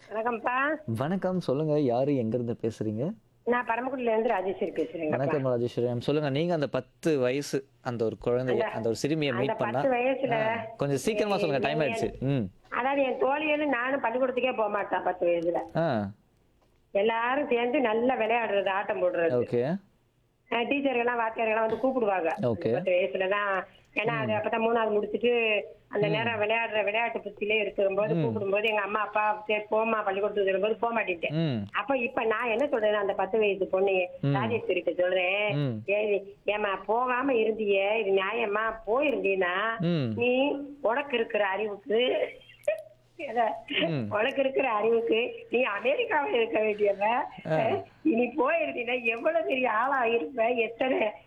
வணக்கம்ப்பா வணக்கம் சொல்லுங்க யாரு எங்க இருந்து பேசுறீங்க நான் பரமக்குடியில இருந்து ராஜேஸ்வரி பேசுறேங்க வணக்கம் ராஜேஸ்வரி மேம் சொல்லுங்க நீங்க அந்த பத்து வயசு அந்த ஒரு குழந்தைய அந்த ஒரு சிறுமியை அந்த மீட் பண்ணா பத்து வயசுல ஆ, கொஞ்சம் சீக்கிரமா சொல்லுங்க டைம் ஆயிடுச்சு ம் அதாவது என் தோழிகளும் நானும் பள்ளிக்கூடத்துக்கே போக மாட்டான் பத்து வயசுல ஆ எல்லாரும் சேர்ந்து நல்லா விளையாடுறது ஆட்டம் போடுறது ஓகே டீச்சர்கள்லாம் வாத்தியார்கள்லாம் வந்து கூப்பிடுவாங்க Okay. பத்து வயசுல தான் ஏன்னா அது அப்பதான் மூணாவது முடிச்சுட்டு அந்த நேரம் விளையாடுற விளையாட்டு புத்திலே இருக்கும்போது கூப்பிடும்போது எங்க அம்மா அப்பா சரி போமா பள்ளிக்கூடத்துக்கு சொல்லும்போது போக மாட்டேன் ம் அப்ப இப்ப நான் என்ன சொல்றேன் அந்த பத்து வயசு பொண்ணு ராஜேஸ்வரி கிட்ட சொல்றேன் ம். ஏய், ஏம்மா போகாம இருந்தியே இது நியாயமா போயிருந்தீன்னா ம் நீ உனக்கு இருக்கிற அறிவுக்கு எத? ம். உனக்கு இருக்கிற அறிவுக்கு நீ அமெரிக்காவில் இருக்க வேண்டியவ இனி போயிருந்தீன்னா எவ்வளவு பெரிய ஆளா இருப்ப எத்தனை